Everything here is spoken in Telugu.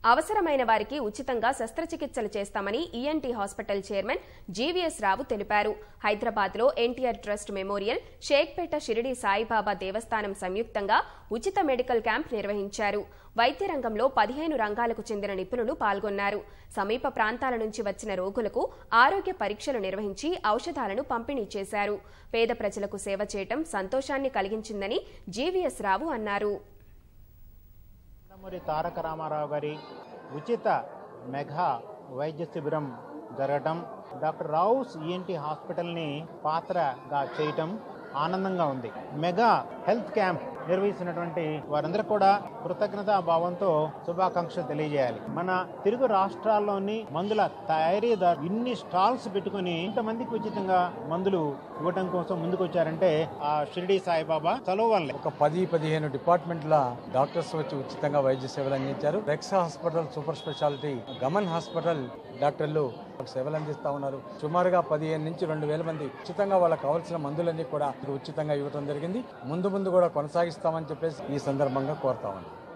అవసరమైన వారికి ఉచితంగా శస్త్రచికిత్సలు చేస్తామని ENT hospital chairman GVS Rao తెలిపారు హైదరాబాద్లో ఎన్టీఆర్ ట్రస్ట్ మెమోరియల్ షేక్పేట షిరిడి సాయిబాబా దేవస్థానం సంయుక్తంగా ఉచిత మెడికల్ క్యాంప్ నిర్వహించారు వైద్య రంగంలో పదిహేను రంగాలకు చెందిన నిపుణులు పాల్గొన్నారు సమీప ప్రాంతాల నుంచి వచ్చిన రోగులకు ఆరోగ్య పరీక్షలు నిర్వహించి ఔషధాలను పంపిణీ చేశారు పేద ప్రజలకు సేవ చేయటం సంతోషాన్ని కలిగించిందని జీవీఎస్ రావు అన్నారు నందమూరి తారక రామారావు గారి ఉచిత మెగా వైద్య శిబిరం జరగటం డాక్టర్ రావుస్ ఈఎన్టీ హాస్పిటల్ని పాత్రగా చేయటం ఆనందంగా ఉంది మెగా హెల్త్ క్యాంప్ నిర్వహిస్తున్నటువంటి వారందరూ కూడా కృతజ్ఞతా భావంతో శుభాకాంక్షలు తెలియజేయాలి మన తెలుగు రాష్ట్రాల్లోని మందుల తయారీదారు ఇన్ని స్టాల్స్ పెట్టుకుని ఇంతమందికి ఉచితంగా మందులు ఇవ్వటం కోసం ముందుకు వచ్చారంటే ఆ షిరిడి సాయిబాబా చలువ వల్లే ఒక పది పదిహేను డిపార్ట్మెంట్ల డాక్టర్స్ వచ్చి ఉచితంగా వైద్య సేవలు అందించారు రెక్స్ హాస్పిటల్ సూపర్ స్పెషాలిటీ గమన్ హాస్పిటల్ డాక్టర్లు సేవలు అందిస్తా ఉన్నారు సుమారుగా పదిహేను నుంచి రెండు వేల మంది ఉచితంగా వాళ్ళకి కావాల్సిన మందులన్నీ కూడా ఉచితంగా ఇవ్వడం జరిగింది ముందు ముందు కూడా కొనసాగిస్తామని చెప్పేసి ఈ సందర్భంగా కోరుతా ఉన్నాను